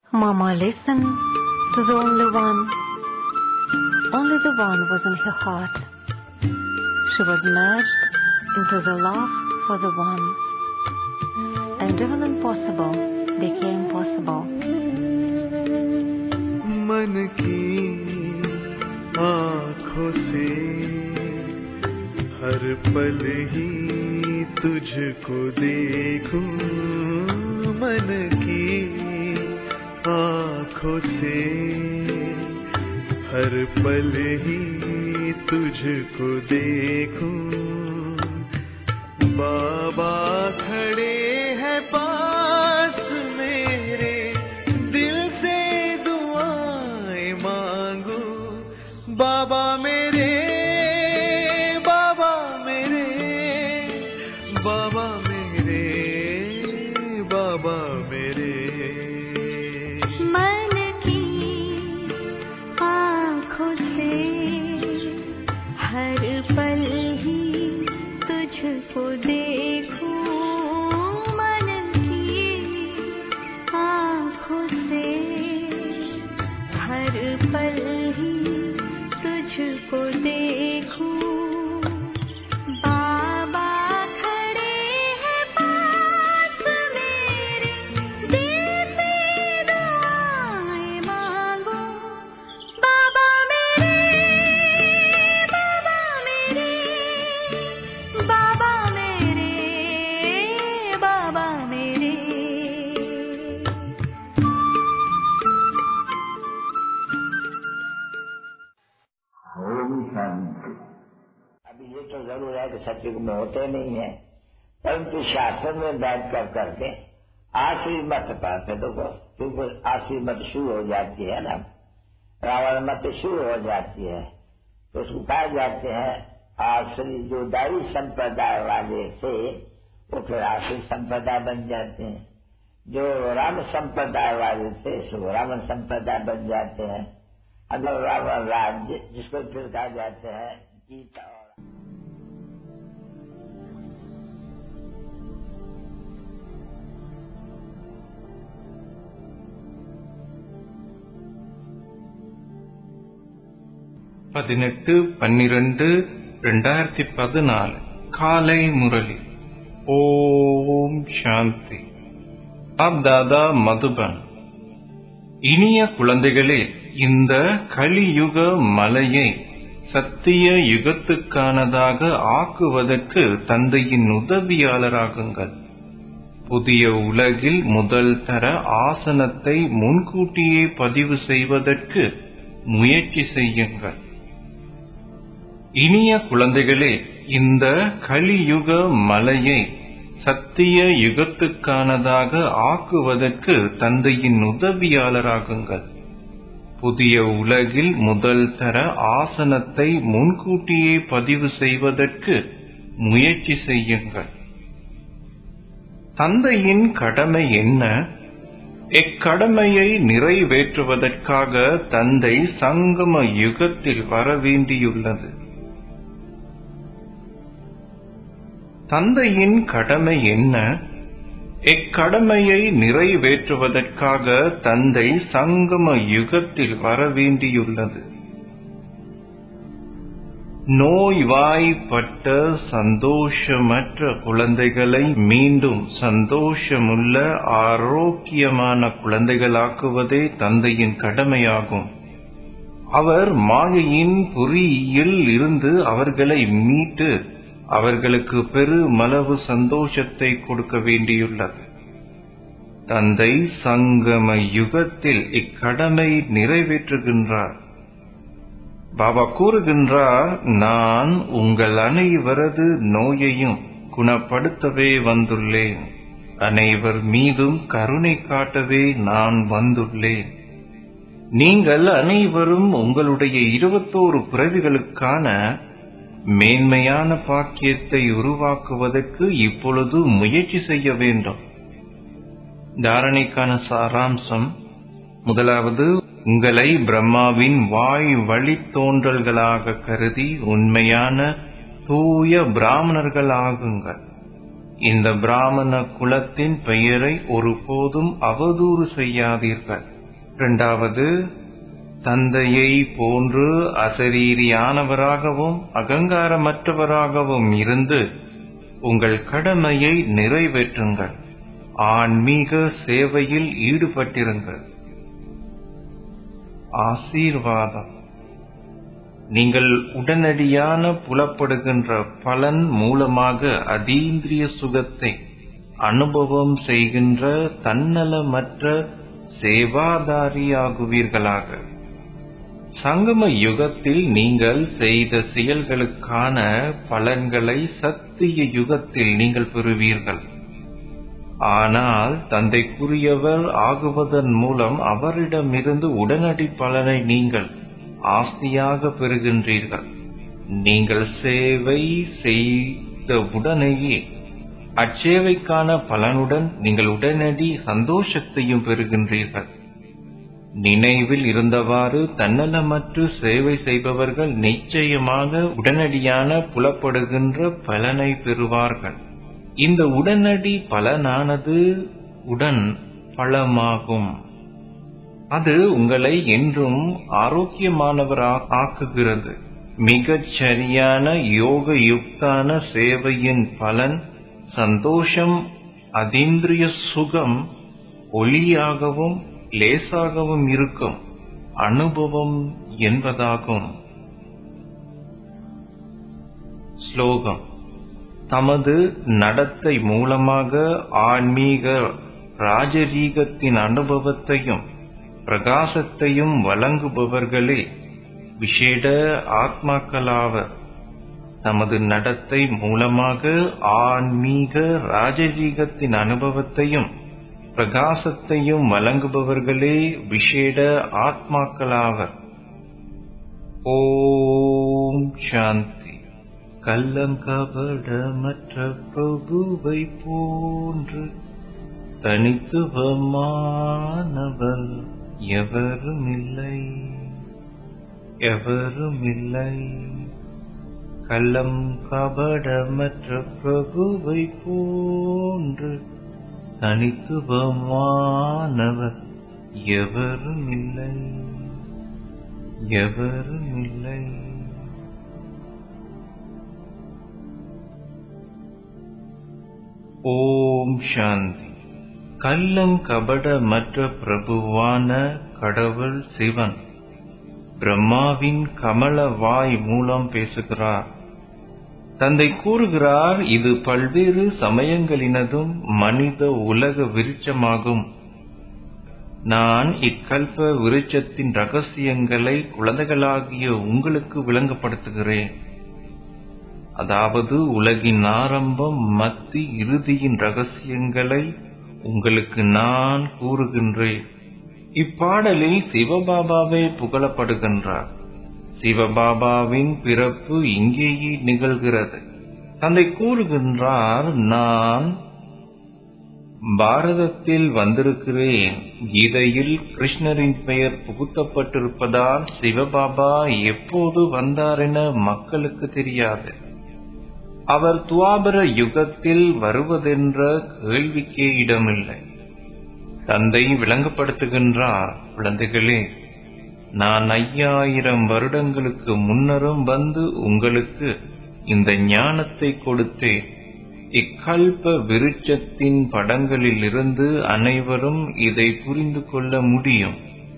Mama listened to the only one. Only the one was in her heart. She was merged into the love for the one. And even impossible became possible. मन की आँखों से हर पल ही तुझको देखूं मन की आँखों से हर पल ही तुझको देखूं बाबा खड़े हैं पास मेरे दिल से दुआएं मांगू बाबा मेरे बाबा मेरे बाबा मेरे बाबा मेरे मन की आँखों से हर पल ही तुझको देखूं मन की आँखों से हर पल ही तुझको देखूं बाबा खड़े हैं पास मेरे दिल से दुआएं मांगो बाबा मेरे बाबा मेरे बाबा मेरे बाबा मेरे ओम शांति अभी ये तो जरूर है कि सत्युग में होते नहीं है परंतु शासन में बैठ कर करके आखिरी मत पाते देखो क्योंकि आखिरी मत शुरू हो जाती है ना रावण मत शुरू हो जाती है तो उसको कहा जाते हैं आश्री जो दाई संप्रदाय वाले थे वो फिर आश्री संप्रदाय बन जाते हैं जो राम संप्रदाय वाले थे सो रावण संप्रदाय बन जाते हैं अगर रावण राज्य जिसको फिर कहा जाते हैं गीता और பதினெட்டு பன்னிரண்டு ரெண்டாயிரத்தி பதினாலு காலை முரளி ஓம் சாந்தி அப் தாதா மதுபன் இனிய குழந்தைகளே இந்த கலியுக மலையை சத்திய யுகத்துக்கானதாக ஆக்குவதற்கு தந்தையின் உதவியாளராகுங்கள் புதிய உலகில் முதல் தர ஆசனத்தை முன்கூட்டியே பதிவு செய்வதற்கு முயற்சி செய்யுங்கள் இனிய குழந்தைகளே இந்த கலியுக மலையை சத்திய யுகத்துக்கானதாக ஆக்குவதற்கு தந்தையின் உதவியாளராகுங்கள் புதிய உலகில் முதல் தர ஆசனத்தை முன்கூட்டியே பதிவு செய்வதற்கு முயற்சி செய்யுங்கள் தந்தையின் கடமை என்ன இக்கடமையை நிறைவேற்றுவதற்காக தந்தை சங்கம யுகத்தில் வரவேண்டியுள்ளது தந்தையின் கடமை என்ன இக்கடமையை நிறைவேற்றுவதற்காக தந்தை சங்கம யுகத்தில் வரவேண்டியுள்ளது நோய்வாய்ப்பட்ட சந்தோஷமற்ற குழந்தைகளை மீண்டும் சந்தோஷமுள்ள ஆரோக்கியமான குழந்தைகளாக்குவதே தந்தையின் கடமையாகும் அவர் மாயையின் பொறியில் இருந்து அவர்களை மீட்டு அவர்களுக்கு பெருமளவு சந்தோஷத்தை கொடுக்க வேண்டியுள்ளது தந்தை சங்கம யுகத்தில் இக்கடமை நிறைவேற்றுகின்றார் பாபா கூறுகின்றார் நான் உங்கள் அனைவரது நோயையும் குணப்படுத்தவே வந்துள்ளேன் அனைவர் மீதும் கருணை காட்டவே நான் வந்துள்ளேன் நீங்கள் அனைவரும் உங்களுடைய இருபத்தோரு பிறவிகளுக்கான மேன்மையான பாக்கியத்தை உருவாக்குவதற்கு இப்பொழுது முயற்சி செய்ய வேண்டும் தாரணைக்கான சாராம்சம் முதலாவது உங்களை பிரம்மாவின் வாய் வழித்தோன்றல்களாக கருதி உண்மையான தூய பிராமணர்களாகுங்கள் இந்த பிராமண குலத்தின் பெயரை ஒருபோதும் அவதூறு செய்யாதீர்கள் இரண்டாவது தந்தையை போன்று அசரீரியானவராகவும் அகங்காரமற்றவராகவும் இருந்து உங்கள் கடமையை நிறைவேற்றுங்கள் ஆன்மீக சேவையில் ஈடுபட்டிருங்கள் ஆசீர்வாதம் நீங்கள் உடனடியான புலப்படுகின்ற பலன் மூலமாக அதீந்திரிய சுகத்தை அனுபவம் செய்கின்ற தன்னலமற்ற சேவாதாரியாகுவீர்களாக சங்கம யுகத்தில் நீங்கள் செய்த செயல்களுக்கான பலன்களை சத்திய யுகத்தில் நீங்கள் பெறுவீர்கள் ஆனால் தந்தைக்குரியவர் ஆகுவதன் மூலம் அவரிடமிருந்து உடனடி பலனை நீங்கள் ஆஸ்தியாக பெறுகின்றீர்கள் நீங்கள் சேவை செய்த உடனேயே அச்சேவைக்கான பலனுடன் நீங்கள் உடனடி சந்தோஷத்தையும் பெறுகின்றீர்கள் நினைவில் இருந்தவாறு தன்னலமற்று சேவை செய்பவர்கள் நிச்சயமாக உடனடியான புலப்படுகின்ற பலனை பெறுவார்கள் இந்த உடனடி பலனானது உடன் பலமாகும் அது உங்களை என்றும் ஆரோக்கியமானவரா ஆக்குகிறது மிகச் சரியான யோக யுக்தான சேவையின் பலன் சந்தோஷம் அதீந்திரிய சுகம் ஒளியாகவும் லேசாகவும் இருக்கும் அனுபவம் என்பதாகும் ஸ்லோகம் தமது நடத்தை மூலமாக ஆன்மீக ராஜரீகத்தின் அனுபவத்தையும் பிரகாசத்தையும் வழங்குபவர்களே விசேட ஆத்மாக்களாவர் தமது நடத்தை மூலமாக ஆன்மீக ராஜரீகத்தின் அனுபவத்தையும் பிரகாசத்தையும் வழங்குபவர்களே விசேட ஆத்மாக்களாவர் ஓம் சாந்தி கள்ளம் கபடமற்ற பிரபுவை போன்று தனித்துவமானவர் எவருமில்லை எவருமில்லை கள்ளம் கபடமற்ற பிரபுவை போன்று தனித்துவமானவர் எவருமில்லை எவருமில்லை ஓம் சாந்தி கள்ளங்கபடமற்ற பிரபுவான கடவுள் சிவன் பிரம்மாவின் கமல வாய் மூலம் பேசுகிறார் தந்தை கூறுகிறார் இது பல்வேறு சமயங்களினதும் மனித உலக விருட்சமாகும் நான் இக்கல்ப விருட்சத்தின் ரகசியங்களை குழந்தைகளாகிய உங்களுக்கு விளங்கப்படுத்துகிறேன் அதாவது உலகின் ஆரம்பம் மத்தி இறுதியின் ரகசியங்களை உங்களுக்கு நான் கூறுகின்றேன் இப்பாடலில் சிவபாபாவே புகழப்படுகின்றார் சிவபாபாவின் பிறப்பு இங்கேயே நிகழ்கிறது தந்தை கூறுகின்றார் நான் பாரதத்தில் வந்திருக்கிறேன் கீதையில் கிருஷ்ணரின் பெயர் புகுத்தப்பட்டிருப்பதால் சிவபாபா எப்போது வந்தார் என மக்களுக்கு தெரியாது அவர் துவாபர யுகத்தில் வருவதென்ற கேள்விக்கே இடமில்லை தந்தை விளங்கப்படுத்துகின்றார் குழந்தைகளே நான் ஐயாயிரம் வருடங்களுக்கு முன்னரும் வந்து உங்களுக்கு இந்த ஞானத்தை கொடுத்தேன் இக்கல்ப விருட்சத்தின் படங்களிலிருந்து அனைவரும் இதை புரிந்து கொள்ள முடியும்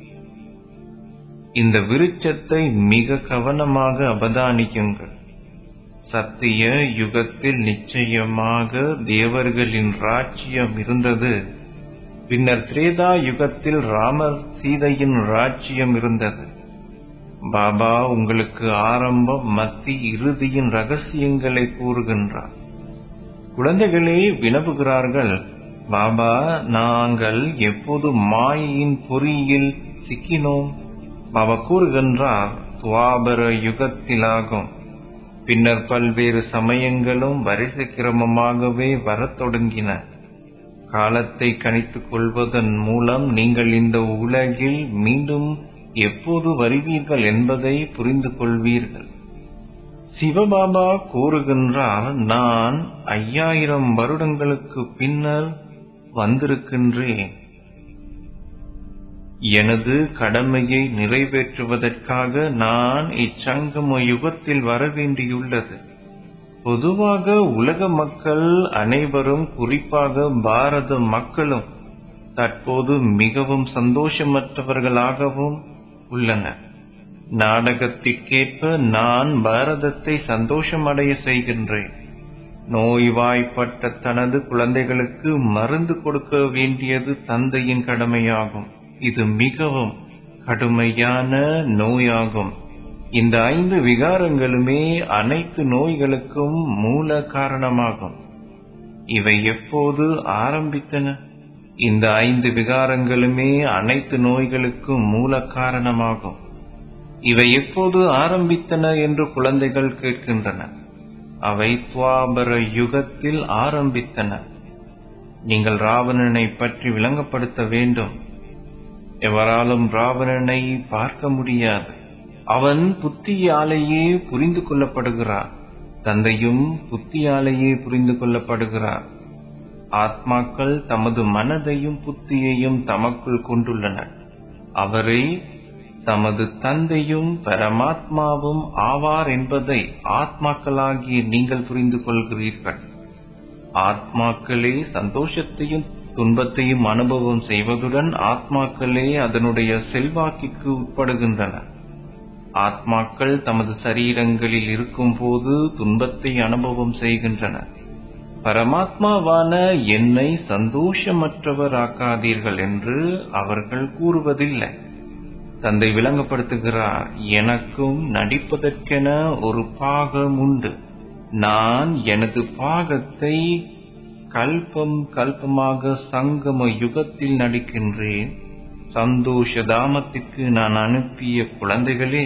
இந்த விருட்சத்தை மிக கவனமாக அவதானியுங்கள் சத்திய யுகத்தில் நிச்சயமாக தேவர்களின் ராஜ்யம் இருந்தது பின்னர் திரேதா யுகத்தில் ராமர் சீதையின் ராஜ்யம் இருந்தது பாபா உங்களுக்கு ஆரம்பம் மத்தி இறுதியின் ரகசியங்களை கூறுகின்றார் குழந்தைகளே வினவுகிறார்கள் பாபா நாங்கள் எப்போது மாயையின் பொறியில் சிக்கினோம் பாபா கூறுகின்றார் துவாபர யுகத்திலாகும் பின்னர் பல்வேறு சமயங்களும் வரிசை கிரமமாகவே வரத் தொடங்கின காலத்தை கணித்துக் கொள்வதன் மூலம் நீங்கள் இந்த உலகில் மீண்டும் எப்போது வருவீர்கள் என்பதை புரிந்து கொள்வீர்கள் சிவபாபா கூறுகின்றார் நான் ஐயாயிரம் வருடங்களுக்கு பின்னர் வந்திருக்கின்றேன் எனது கடமையை நிறைவேற்றுவதற்காக நான் இச்சங்கம யுகத்தில் வரவேண்டியுள்ளது பொதுவாக உலக மக்கள் அனைவரும் குறிப்பாக பாரத மக்களும் தற்போது மிகவும் சந்தோஷமற்றவர்களாகவும் உள்ளனர் நாடகத்திற்கேற்ப நான் பாரதத்தை சந்தோஷமடைய செய்கின்றேன் நோய்வாய்ப்பட்ட தனது குழந்தைகளுக்கு மருந்து கொடுக்க வேண்டியது தந்தையின் கடமையாகும் இது மிகவும் கடுமையான நோயாகும் இந்த ஐந்து விகாரங்களுமே அனைத்து நோய்களுக்கும் மூல காரணமாகும் இவை எப்போது ஆரம்பித்தன இந்த ஐந்து விகாரங்களுமே அனைத்து நோய்களுக்கும் மூல காரணமாகும் இவை எப்போது ஆரம்பித்தன என்று குழந்தைகள் கேட்கின்றன அவை துவாபர யுகத்தில் ஆரம்பித்தன நீங்கள் ராவணனை பற்றி விளங்கப்படுத்த வேண்டும் எவராலும் ராவணனை பார்க்க முடியாது அவன் புத்தியாலேயே புரிந்து கொள்ளப்படுகிறார் தந்தையும் புத்தியாலேயே புரிந்து கொள்ளப்படுகிறார் ஆத்மாக்கள் தமது மனதையும் புத்தியையும் தமக்குள் கொண்டுள்ளனர் அவரே தமது தந்தையும் பரமாத்மாவும் ஆவார் என்பதை ஆத்மாக்களாகிய நீங்கள் புரிந்து கொள்கிறீர்கள் ஆத்மாக்களே சந்தோஷத்தையும் துன்பத்தையும் அனுபவம் செய்வதுடன் ஆத்மாக்களே அதனுடைய செல்வாக்கிற்கு உட்படுகின்றன ஆத்மாக்கள் தமது சரீரங்களில் இருக்கும்போது துன்பத்தை அனுபவம் செய்கின்றன பரமாத்மாவான என்னை சந்தோஷமற்றவர் ஆக்காதீர்கள் என்று அவர்கள் கூறுவதில்லை தந்தை விளங்கப்படுத்துகிறார் எனக்கும் நடிப்பதற்கென ஒரு பாகம் உண்டு நான் எனது பாகத்தை கல்பம் கல்பமாக சங்கம யுகத்தில் நடிக்கின்றேன் சந்தோஷ தாமத்திற்கு நான் அனுப்பிய குழந்தைகளே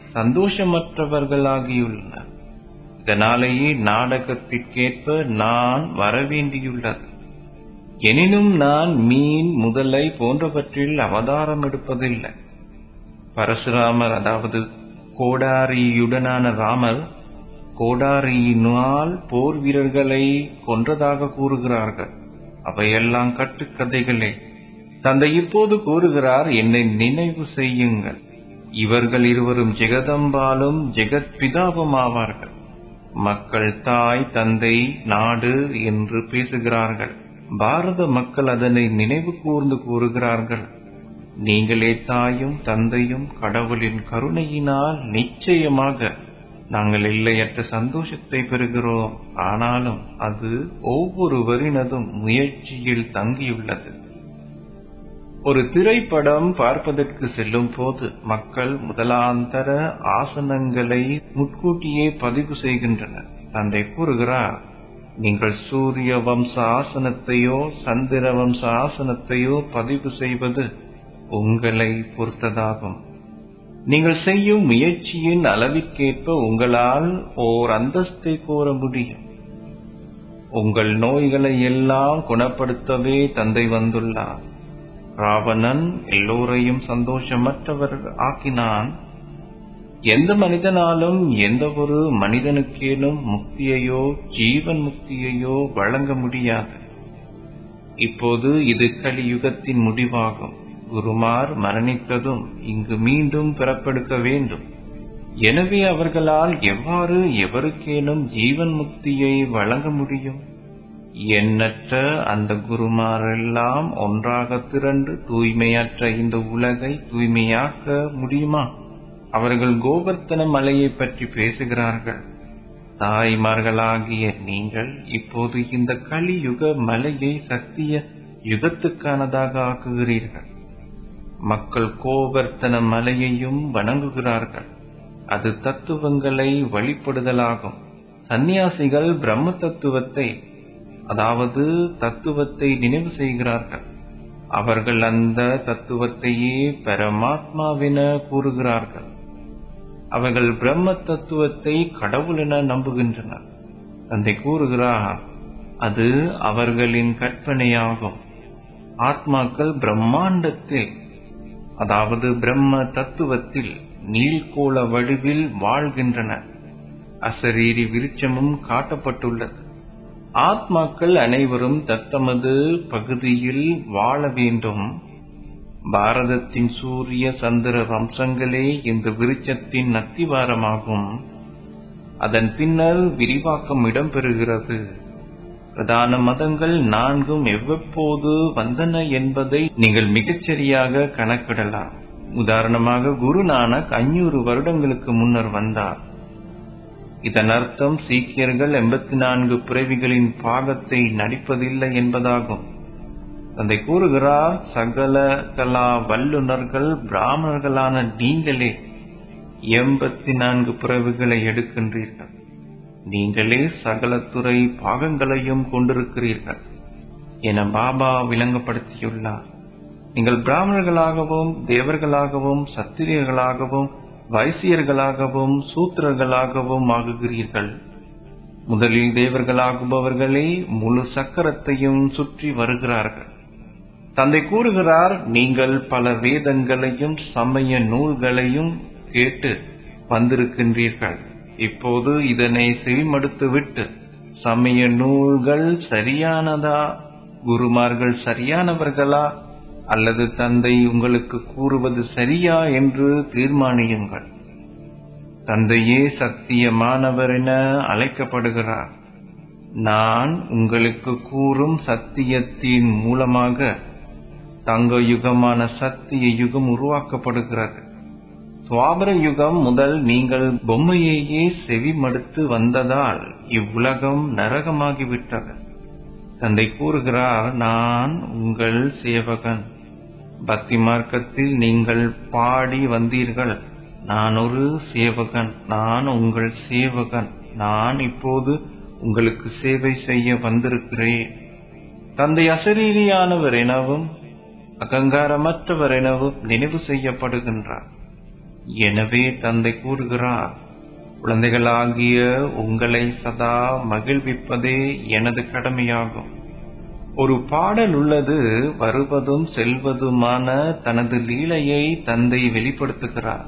சந்தோஷமற்றவர்களாகியுள்ளனர் இதனாலேயே நாடகத்திற்கேற்ப நான் வரவேண்டியுள்ளது எனினும் நான் மீன் முதலை போன்றவற்றில் அவதாரம் எடுப்பதில்லை பரசுராமர் அதாவது கோடாரியுடனான ராமர் கோடாரியினால் போர் வீரர்களை கொன்றதாக கூறுகிறார்கள் அவையெல்லாம் கட்டுக்கதைகளே தந்தை இப்போது கூறுகிறார் என்னை நினைவு செய்யுங்கள் இவர்கள் இருவரும் ஜெகதம்பாலும் ஜெகத் பிதாவும் ஆவார்கள் மக்கள் தாய் தந்தை நாடு என்று பேசுகிறார்கள் பாரத மக்கள் அதனை நினைவு கூர்ந்து கூறுகிறார்கள் நீங்களே தாயும் தந்தையும் கடவுளின் கருணையினால் நிச்சயமாக நாங்கள் எல்லையற்ற சந்தோஷத்தை பெறுகிறோம் ஆனாலும் அது ஒவ்வொருவரினதும் முயற்சியில் தங்கியுள்ளது ஒரு திரைப்படம் பார்ப்பதற்கு செல்லும் போது மக்கள் முதலாந்தர ஆசனங்களை முன்கூட்டியே பதிவு செய்கின்றனர் தந்தை கூறுகிறார் நீங்கள் சூரிய வம்ச ஆசனத்தையோ சந்திர வம்ச ஆசனத்தையோ பதிவு செய்வது உங்களை பொறுத்ததாகும் நீங்கள் செய்யும் முயற்சியின் அளவிற்கேற்ப உங்களால் ஓர் அந்தஸ்தை கோர முடியும் உங்கள் நோய்களை எல்லாம் குணப்படுத்தவே தந்தை வந்துள்ளார் ராவணன் எல்லோரையும் சந்தோஷமற்றவர் ஆக்கினான் எந்த மனிதனாலும் எந்த ஒரு மனிதனுக்கேனும் முக்தியையோ ஜீவன் முக்தியையோ வழங்க முடியாது இப்போது இது கலியுகத்தின் முடிவாகும் குருமார் மரணித்ததும் இங்கு மீண்டும் பிறப்பெடுக்க வேண்டும் எனவே அவர்களால் எவ்வாறு எவருக்கேனும் ஜீவன் முக்தியை வழங்க முடியும் எண்ணற்ற அந்த குருமாரெல்லாம் ஒன்றாக திரண்டு தூய்மையற்ற இந்த உலகை தூய்மையாக்க முடியுமா அவர்கள் கோவர்த்தன மலையை பற்றி பேசுகிறார்கள் தாய்மார்களாகிய நீங்கள் இப்போது இந்த கலியுக மலையை சத்திய யுகத்துக்கானதாக ஆக்குகிறீர்கள் மக்கள் கோவர்த்தன மலையையும் வணங்குகிறார்கள் அது தத்துவங்களை வழிபடுதலாகும் சந்நியாசிகள் பிரம்ம தத்துவத்தை அதாவது தத்துவத்தை நினைவு செய்கிறார்கள் அவர்கள் அந்த தத்துவத்தையே பரமாத்மாவென கூறுகிறார்கள் அவர்கள் பிரம்ம தத்துவத்தை கடவுள் என நம்புகின்றனர் தந்தை கூறுகிறார் அது அவர்களின் கற்பனையாகும் ஆத்மாக்கள் பிரம்மாண்டத்தில் அதாவது பிரம்ம தத்துவத்தில் நீள்கோள வடிவில் வாழ்கின்றன அசரீரி விருட்சமும் காட்டப்பட்டுள்ளது ஆத்மாக்கள் அனைவரும் தத்தமது பகுதியில் வாழ வேண்டும் பாரதத்தின் சூரிய சந்திர வம்சங்களே இந்த விருட்சத்தின் அத்திவாரமாகும் அதன் பின்னர் விரிவாக்கம் இடம்பெறுகிறது பிரதான மதங்கள் நான்கும் எவ்வப்போது வந்தன என்பதை நீங்கள் மிகச்சரியாக கணக்கிடலாம் உதாரணமாக குரு நானக் அஞ்சூறு வருடங்களுக்கு முன்னர் வந்தார் இதன் அர்த்தம் சீக்கியர்கள் எண்பத்தி நான்கு பிறவிகளின் பாகத்தை நடிப்பதில்லை என்பதாகும் தந்தை கூறுகிறார் சகல கலா வல்லுநர்கள் பிராமணர்களான நீங்களே எண்பத்தி நான்கு பிறவிகளை எடுக்கின்றீர்கள் நீங்களே சகல துறை பாகங்களையும் கொண்டிருக்கிறீர்கள் என பாபா விளங்கப்படுத்தியுள்ளார் நீங்கள் பிராமணர்களாகவும் தேவர்களாகவும் சத்திரியர்களாகவும் வைசியர்களாகவும் சூத்திரர்களாகவும் ஆகுகிறீர்கள் முதலில் தேவர்களாகுபவர்களே முழு சக்கரத்தையும் சுற்றி வருகிறார்கள் தந்தை கூறுகிறார் நீங்கள் பல வேதங்களையும் சமய நூல்களையும் கேட்டு வந்திருக்கின்றீர்கள் இப்போது இதனை செவிமடுத்து விட்டு சமய நூல்கள் சரியானதா குருமார்கள் சரியானவர்களா அல்லது தந்தை உங்களுக்கு கூறுவது சரியா என்று தீர்மானியுங்கள் தந்தையே சத்தியமானவர் என அழைக்கப்படுகிறார் நான் உங்களுக்கு கூறும் சத்தியத்தின் மூலமாக தங்க யுகமான சத்திய யுகம் உருவாக்கப்படுகிறது துவாபர யுகம் முதல் நீங்கள் பொம்மையையே செவிமடுத்து வந்ததால் இவ்வுலகம் நரகமாகிவிட்டது தந்தை கூறுகிறார் நான் உங்கள் சேவகன் பக்தி மார்க்கத்தில் நீங்கள் பாடி வந்தீர்கள் நான் ஒரு சேவகன் நான் உங்கள் சேவகன் நான் இப்போது உங்களுக்கு சேவை செய்ய வந்திருக்கிறேன் தந்தை அசரீரியானவர் எனவும் அகங்காரமற்றவர் எனவும் நினைவு செய்யப்படுகின்றார் எனவே தந்தை கூறுகிறார் குழந்தைகளாகிய உங்களை சதா மகிழ்விப்பதே எனது கடமையாகும் ஒரு பாடல் உள்ளது வருவதும் செல்வதுமான தனது லீலையை தந்தை வெளிப்படுத்துகிறார்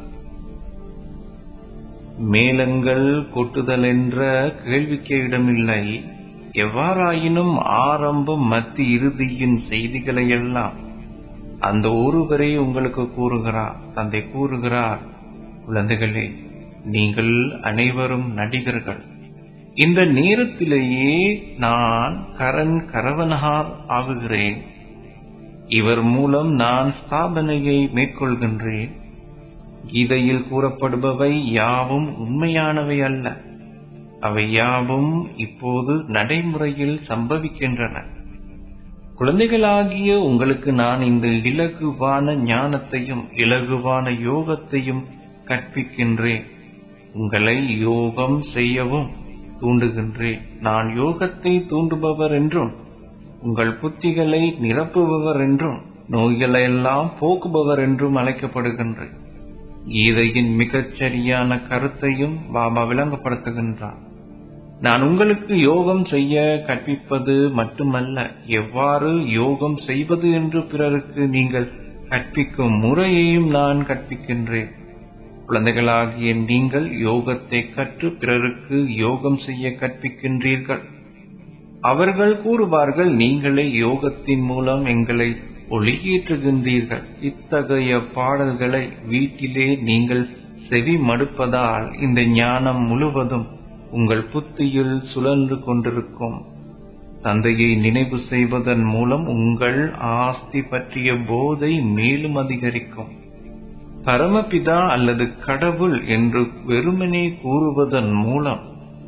மேலங்கள் கொட்டுதல் என்ற கேள்விக்கு இடமில்லை எவ்வாறாயினும் ஆரம்பம் மத்தி இறுதியின் செய்திகளையெல்லாம் அந்த ஒருவரே உங்களுக்கு கூறுகிறார் தந்தை கூறுகிறார் குழந்தைகளே நீங்கள் அனைவரும் நடிகர்கள் இந்த நேரத்திலேயே நான் கரண் கரவனகார் ஆகுகிறேன் இவர் மூலம் நான் ஸ்தாபனையை மேற்கொள்கின்றேன் கீதையில் கூறப்படுபவை யாவும் உண்மையானவை அல்ல அவை யாவும் இப்போது நடைமுறையில் சம்பவிக்கின்றன குழந்தைகளாகிய உங்களுக்கு நான் இந்த இலகுவான ஞானத்தையும் இலகுவான யோகத்தையும் கற்பிக்கின்றேன் உங்களை யோகம் செய்யவும் தூண்டுகின்றேன் நான் யோகத்தை தூண்டுபவர் என்றும் உங்கள் புத்திகளை நிரப்புபவர் என்றும் நோய்களையெல்லாம் போக்குபவர் என்றும் அழைக்கப்படுகின்றேன் கீதையின் மிகச் சரியான கருத்தையும் பாபா விளங்கப்படுத்துகின்றார் நான் உங்களுக்கு யோகம் செய்ய கற்பிப்பது மட்டுமல்ல எவ்வாறு யோகம் செய்வது என்று பிறருக்கு நீங்கள் கற்பிக்கும் முறையையும் நான் கற்பிக்கின்றேன் குழந்தைகளாகிய நீங்கள் யோகத்தை கற்று பிறருக்கு யோகம் செய்ய கற்பிக்கின்றீர்கள் அவர்கள் கூறுவார்கள் நீங்களே யோகத்தின் மூலம் எங்களை ஒளியேற்றுகின்றீர்கள் இத்தகைய பாடல்களை வீட்டிலே நீங்கள் செவி மடுப்பதால் இந்த ஞானம் முழுவதும் உங்கள் புத்தியில் சுழன்று கொண்டிருக்கும் தந்தையை நினைவு செய்வதன் மூலம் உங்கள் ஆஸ்தி பற்றிய போதை மேலும் அதிகரிக்கும் பரமபிதா அல்லது கடவுள் என்று வெறுமனே கூறுவதன் மூலம்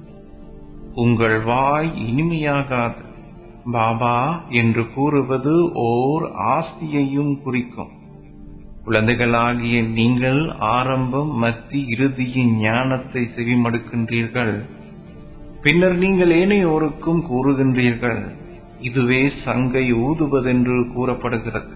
உங்கள் வாய் இனிமையாகாது பாபா என்று கூறுவது ஓர் ஆஸ்தியையும் குறிக்கும் குழந்தைகளாகிய நீங்கள் ஆரம்பம் மத்தி இறுதியின் ஞானத்தை செவிமடுக்கின்றீர்கள் பின்னர் நீங்கள் ஏனையோருக்கும் கூறுகின்றீர்கள் இதுவே சங்கை ஊதுவதென்று கூறப்படுகிறது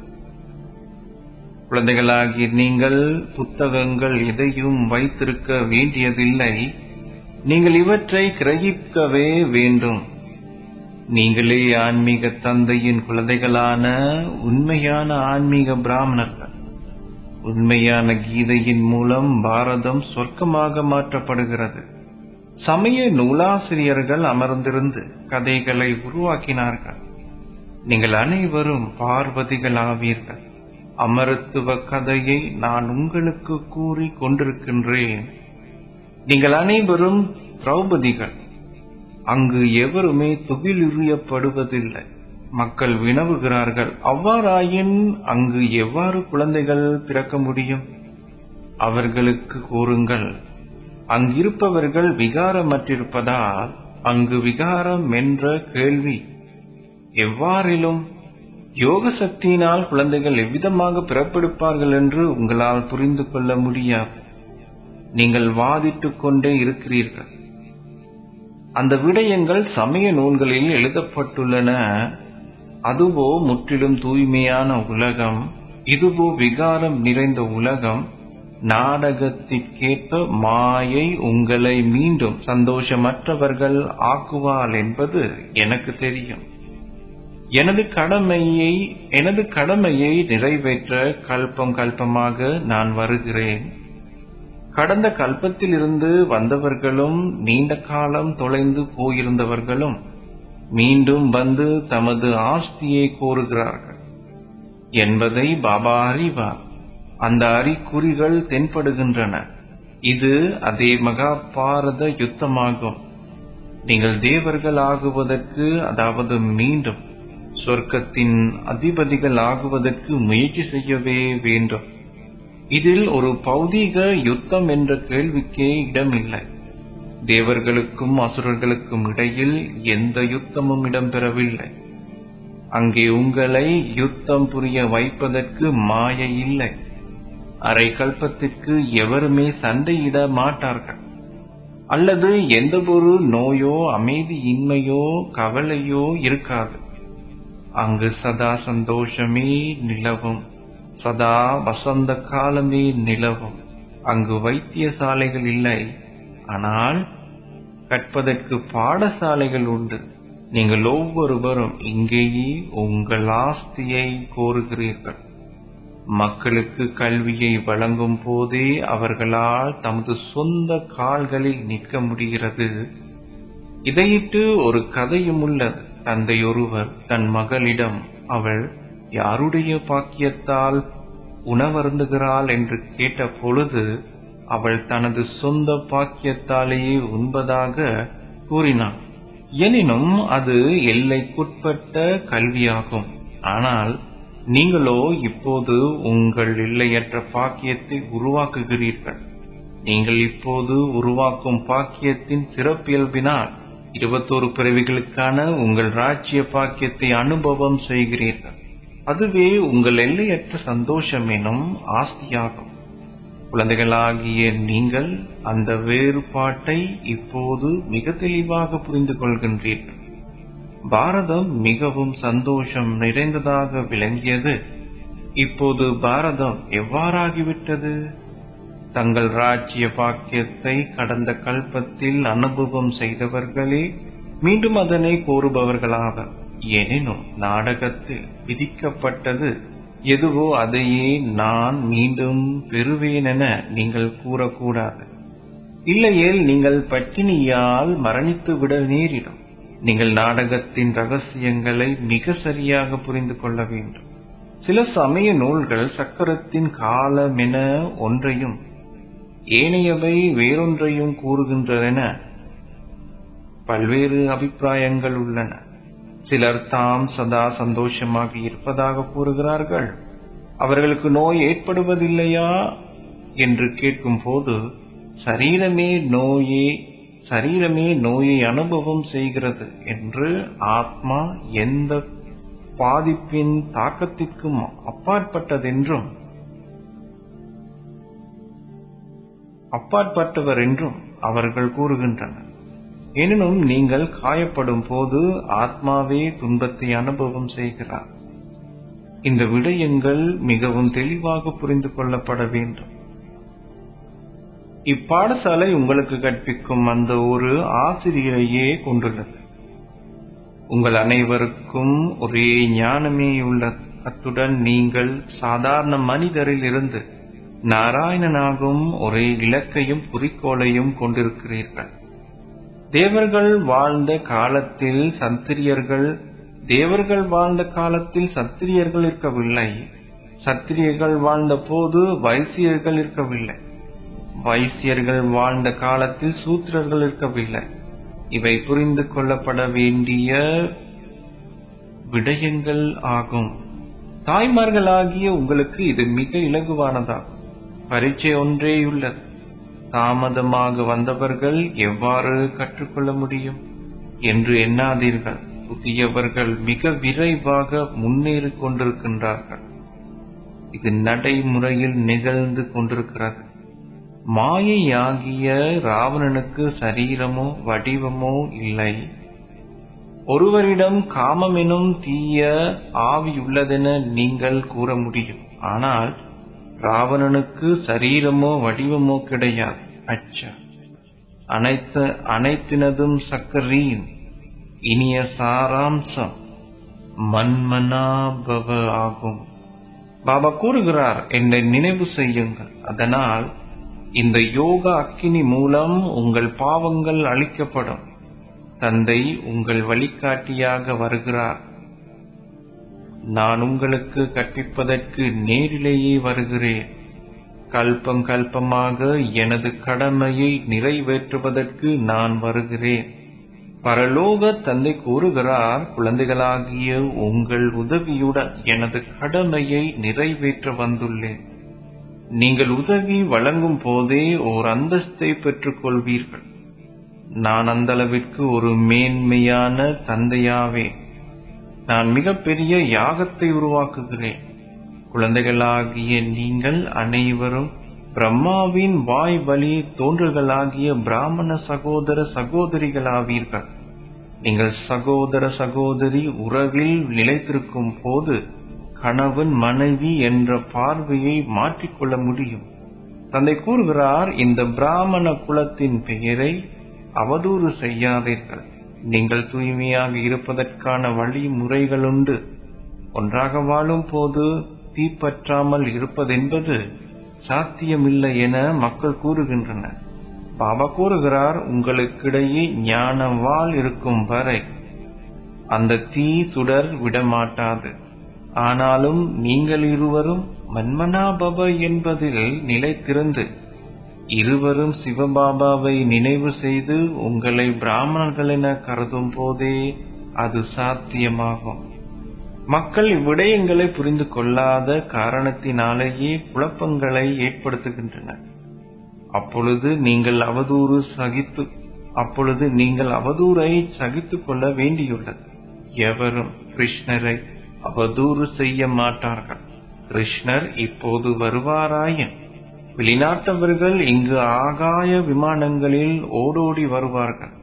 குழந்தைகளாகிய நீங்கள் புத்தகங்கள் எதையும் வைத்திருக்க வேண்டியதில்லை நீங்கள் இவற்றை கிரகிக்கவே வேண்டும் நீங்களே ஆன்மீக தந்தையின் குழந்தைகளான உண்மையான ஆன்மீக பிராமணர்கள் உண்மையான கீதையின் மூலம் பாரதம் சொர்க்கமாக மாற்றப்படுகிறது சமய நூலாசிரியர்கள் அமர்ந்திருந்து கதைகளை உருவாக்கினார்கள் நீங்கள் அனைவரும் பார்வதிகள் ஆவீர்கள் அமரத்துவ கதையை நான் உங்களுக்கு கூறி கொண்டிருக்கின்றேன் நீங்கள் அனைவரும் திரௌபதிகள் அங்கு எவருமே துகிலுரியப்படுவதில்லை மக்கள் வினவுகிறார்கள் அவ்வாறாயின் அங்கு எவ்வாறு குழந்தைகள் பிறக்க முடியும் அவர்களுக்கு கூறுங்கள் அங்கிருப்பவர்கள் விகாரமற்றிருப்பதால் அங்கு விகாரம் என்ற கேள்வி எவ்வாறிலும் யோக சக்தியினால் குழந்தைகள் எவ்விதமாக பிறப்பெடுப்பார்கள் என்று உங்களால் புரிந்து கொள்ள முடியாது நீங்கள் வாதிட்டுக் கொண்டே இருக்கிறீர்கள் அந்த விடயங்கள் சமய நூல்களில் எழுதப்பட்டுள்ளன அதுவோ முற்றிலும் தூய்மையான உலகம் இதுவோ விகாரம் நிறைந்த உலகம் நாடகத்திற்கேற்ப மாயை உங்களை மீண்டும் சந்தோஷமற்றவர்கள் ஆக்குவாள் என்பது எனக்கு தெரியும் எனது கடமையை எனது கடமையை நிறைவேற்ற கல்பம் கல்பமாக நான் வருகிறேன் கடந்த கல்பத்திலிருந்து வந்தவர்களும் நீண்ட காலம் தொலைந்து போயிருந்தவர்களும் மீண்டும் வந்து தமது ஆஸ்தியை கோருகிறார்கள் என்பதை பாபா அறிவார் அந்த அறிகுறிகள் தென்படுகின்றன இது அதே மகாபாரத யுத்தமாகும் நீங்கள் தேவர்கள் ஆகுவதற்கு அதாவது மீண்டும் சொர்க்கத்தின் அதிபதிகள் ஆகுவதற்கு முயற்சி செய்யவே வேண்டும் இதில் ஒரு பௌதீக யுத்தம் என்ற கேள்விக்கே இடமில்லை தேவர்களுக்கும் அசுரர்களுக்கும் இடையில் எந்த யுத்தமும் இடம்பெறவில்லை அங்கே உங்களை யுத்தம் புரிய வைப்பதற்கு மாயை இல்லை அரை கல்பத்திற்கு எவருமே சண்டையிட மாட்டார்கள் அல்லது எந்த ஒரு நோயோ அமைதியின்மையோ கவலையோ இருக்காது அங்கு சதா சந்தோஷமே நிலவும் சதா வசந்த காலமே நிலவும் அங்கு வைத்தியசாலைகள் இல்லை ஆனால் கற்பதற்கு பாடசாலைகள் உண்டு நீங்கள் ஒவ்வொருவரும் இங்கேயே உங்கள் ஆஸ்தியை கோருகிறீர்கள் மக்களுக்கு கல்வியை வழங்கும் போதே அவர்களால் தமது சொந்த கால்களில் நிற்க முடிகிறது இதையிட்டு ஒரு கதையும் உள்ளது தந்தை ஒருவர் தன் மகளிடம் அவள் யாருடைய பாக்கியத்தால் உணவருந்துகிறாள் என்று கேட்ட பொழுது அவள் தனது சொந்த பாக்கியத்தாலேயே உண்பதாக கூறினாள் எனினும் அது எல்லைக்குட்பட்ட கல்வியாகும் ஆனால் நீங்களோ இப்போது உங்கள் எல்லையற்ற பாக்கியத்தை உருவாக்குகிறீர்கள் நீங்கள் இப்போது உருவாக்கும் பாக்கியத்தின் சிறப்பியல்பினால் இருபத்தோரு பிறவிகளுக்கான உங்கள் ராஜ்ய பாக்கியத்தை அனுபவம் செய்கிறீர்கள் அதுவே உங்கள் எல்லையற்ற சந்தோஷம் எனும் ஆஸ்தியாகும் குழந்தைகளாகிய நீங்கள் அந்த வேறுபாட்டை இப்போது மிக தெளிவாக புரிந்து கொள்கின்றீர்கள் பாரதம் மிகவும் சந்தோஷம் நிறைந்ததாக விளங்கியது இப்போது பாரதம் எவ்வாறாகிவிட்டது தங்கள் ராஜ்ய பாக்கியத்தை கடந்த கல்பத்தில் அனுபவம் செய்தவர்களே மீண்டும் அதனை கோருபவர்களாவர் எனினும் நாடகத்தில் விதிக்கப்பட்டது எதுவோ அதையே நான் மீண்டும் பெறுவேனென நீங்கள் கூறக்கூடாது இல்லையேல் நீங்கள் பட்டினியால் மரணித்து விட நேரிடும் நீங்கள் நாடகத்தின் ரகசியங்களை மிக சரியாக புரிந்து கொள்ள வேண்டும் சில சமய நூல்கள் சக்கரத்தின் காலம் என ஒன்றையும் ஏனையவை வேறொன்றையும் கூறுகின்றன பல்வேறு அபிப்பிராயங்கள் உள்ளன சிலர் தாம் சதா சந்தோஷமாக இருப்பதாக கூறுகிறார்கள் அவர்களுக்கு நோய் ஏற்படுவதில்லையா என்று கேட்கும் போது சரீரமே நோயே சரீரமே நோயை அனுபவம் செய்கிறது என்று ஆத்மா எந்த பாதிப்பின் தாக்கத்திற்கும் அப்பாற்பட்டதென்றும் அப்பாற்பட்டவர் என்றும் அவர்கள் கூறுகின்றனர் எனினும் நீங்கள் காயப்படும் போது ஆத்மாவே துன்பத்தை அனுபவம் செய்கிறார் இந்த விடயங்கள் மிகவும் தெளிவாக புரிந்து கொள்ளப்பட வேண்டும் இப்பாடசாலை உங்களுக்கு கற்பிக்கும் அந்த ஒரு ஆசிரியரையே கொண்டுள்ளது உங்கள் அனைவருக்கும் ஒரே ஞானமே உள்ளது அத்துடன் நீங்கள் சாதாரண மனிதரில் இருந்து நாராயணனாகும் ஒரே இலக்கையும் குறிக்கோளையும் கொண்டிருக்கிறீர்கள் தேவர்கள் வாழ்ந்த காலத்தில் சத்திரியர்கள் தேவர்கள் வாழ்ந்த காலத்தில் சத்திரியர்கள் இருக்கவில்லை சத்திரியர்கள் வாழ்ந்த போது வைசியர்கள் இருக்கவில்லை வைசியர்கள் வாழ்ந்த காலத்தில் சூத்திரர்கள் இருக்கவில்லை இவை புரிந்து கொள்ளப்பட வேண்டிய விடயங்கள் ஆகும் தாய்மார்களாகிய உங்களுக்கு இது மிக இலகுவானதாகும் பரீட்சை ஒன்றேயுள்ளது தாமதமாக வந்தவர்கள் எவ்வாறு கற்றுக்கொள்ள முடியும் என்று எண்ணாதீர்கள் புதியவர்கள் மிக விரைவாக முன்னேறிக் கொண்டிருக்கின்றார்கள் இது நடைமுறையில் நிகழ்ந்து கொண்டிருக்கிறது மாயையாகிய ராவணனுக்கு சரீரமோ வடிவமோ இல்லை ஒருவரிடம் காமம் எனும் தீய ஆவியுள்ளதென நீங்கள் கூற முடியும் ஆனால் ராவணனுக்கு சரீரமோ வடிவமோ கிடையாது அச்சா அனைத்து அனைத்தினதும் சக்கரீன் இனிய சாராம்சம் மன்மனாபவ ஆகும் பாபா கூறுகிறார் என்னை நினைவு செய்யுங்கள் அதனால் இந்த யோகா அக்கினி மூலம் உங்கள் பாவங்கள் அழிக்கப்படும் தந்தை உங்கள் வழிகாட்டியாக வருகிறார் நான் உங்களுக்கு கற்பிப்பதற்கு நேரிலேயே வருகிறேன் கல்பம் கல்பமாக எனது கடமையை நிறைவேற்றுவதற்கு நான் வருகிறேன் பரலோக தந்தை கூறுகிறார் குழந்தைகளாகிய உங்கள் உதவியுடன் எனது கடமையை நிறைவேற்ற வந்துள்ளேன் நீங்கள் உதவி வழங்கும் போதே ஓர் அந்தஸ்தை பெற்றுக் கொள்வீர்கள் நான் அந்த அளவிற்கு ஒரு மேன்மையான தந்தையாவேன் நான் மிகப்பெரிய யாகத்தை உருவாக்குகிறேன் குழந்தைகளாகிய நீங்கள் அனைவரும் பிரம்மாவின் வாய் வழி தோன்றல்களாகிய பிராமண சகோதர சகோதரிகளாவீர்கள் நீங்கள் சகோதர சகோதரி உறவில் நிலைத்திருக்கும் போது கணவன் மனைவி என்ற பார்வையை மாற்றிக்கொள்ள முடியும் தந்தை கூறுகிறார் இந்த பிராமண குலத்தின் பெயரை அவதூறு செய்யாதீர்கள் நீங்கள் தூய்மையாக இருப்பதற்கான வழிமுறைகளுண்டு ஒன்றாக வாழும் போது தீப்பற்றாமல் இருப்பதென்பது சாத்தியமில்லை என மக்கள் கூறுகின்றனர் பாபா கூறுகிறார் உங்களுக்கிடையே ஞான வாள் இருக்கும் வரை அந்த தீ சுடர் விடமாட்டாது ஆனாலும் நீங்கள் இருவரும் மன்மனாபவ என்பதில் நிலைத்திருந்து இருவரும் சிவபாபாவை நினைவு செய்து உங்களை பிராமணர்கள் என கருதும் போதே அது சாத்தியமாகும் மக்கள் இவ்விடயங்களை புரிந்து கொள்ளாத காரணத்தினாலேயே குழப்பங்களை ஏற்படுத்துகின்றனர் அப்பொழுது நீங்கள் அவதூறு சகித்து அப்பொழுது நீங்கள் அவதூறை சகித்துக் கொள்ள வேண்டியுள்ளது எவரும் கிருஷ்ணரை அவதூறு செய்ய மாட்டார்கள் கிருஷ்ணர் இப்போது வருவாராயின் வெளிநாட்டவர்கள் இங்கு ஆகாய விமானங்களில் ஓடோடி வருவார்கள்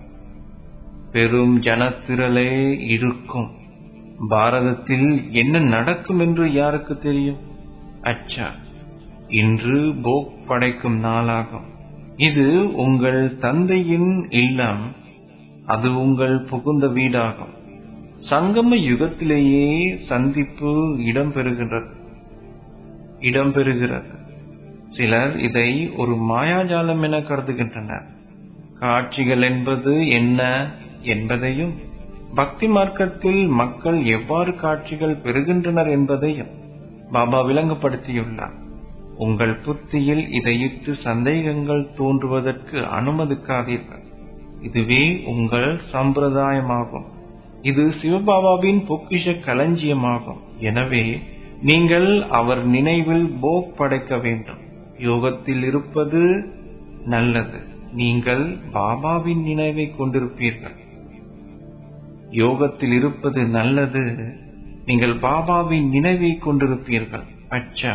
பெரும் ஜனத்திரளே இருக்கும் பாரதத்தில் என்ன நடக்கும் என்று யாருக்கு தெரியும் அச்சா இன்று போக் படைக்கும் நாளாகும் இது உங்கள் தந்தையின் இல்லம் அது உங்கள் புகுந்த வீடாகும் சங்கம யுகத்திலேயே சந்திப்பு இடம்பெறுகின்றது இடம்பெறுகிறது சிலர் இதை ஒரு மாயாஜாலம் என கருதுகின்றனர் காட்சிகள் என்பது என்ன என்பதையும் பக்தி மார்க்கத்தில் மக்கள் எவ்வாறு காட்சிகள் பெறுகின்றனர் என்பதையும் பாபா விளங்கப்படுத்தியுள்ளார் உங்கள் புத்தியில் இதையிட்டு சந்தேகங்கள் தோன்றுவதற்கு அனுமதிக்காதீர்கள் இதுவே உங்கள் சம்பிரதாயமாகும் இது சிவபாபாவின் பொக்கிஷ களஞ்சியமாகும் எனவே நீங்கள் அவர் நினைவில் போக் படைக்க வேண்டும் யோகத்தில் இருப்பது நல்லது நீங்கள் பாபாவின் நினைவை கொண்டிருப்பீர்கள் யோகத்தில் இருப்பது நல்லது நீங்கள் பாபாவின் நினைவை கொண்டிருப்பீர்கள் அச்சா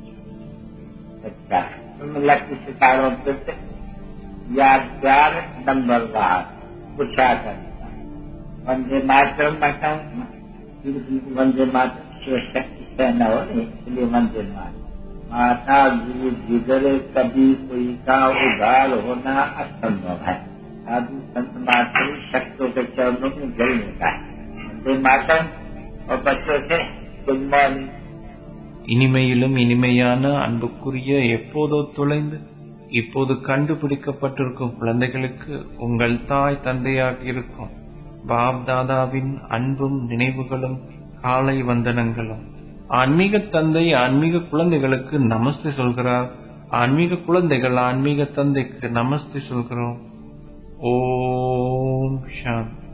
अच्छा लक्ष्य सितारों पे या चार नंबर बार पूछा करता वंदे मातरम बताऊं वंदे मातरम शक्ति से न हो नहीं इसलिए वंदे मातरम माता गुरु जिगरे कभी कोई का उदार होना असंभव है साधु संत मात्र शक्तों के चरणों में जल मिलता है वंदे मातरम और बच्चों से गुड मॉर्निंग இனிமையிலும் இனிமையான அன்புக்குரிய எப்போதோ தொலைந்து இப்போது கண்டுபிடிக்கப்பட்டிருக்கும் குழந்தைகளுக்கு உங்கள் தாய் தந்தையாக இருக்கும் பாப் தாதாவின் அன்பும் நினைவுகளும் காலை வந்தனங்களும் ஆன்மீக தந்தை ஆன்மீக குழந்தைகளுக்கு நமஸ்தே சொல்கிறார் ஆன்மீக குழந்தைகள் ஆன்மீக தந்தைக்கு நமஸ்தே சொல்கிறோம் ஓம் சாந்தி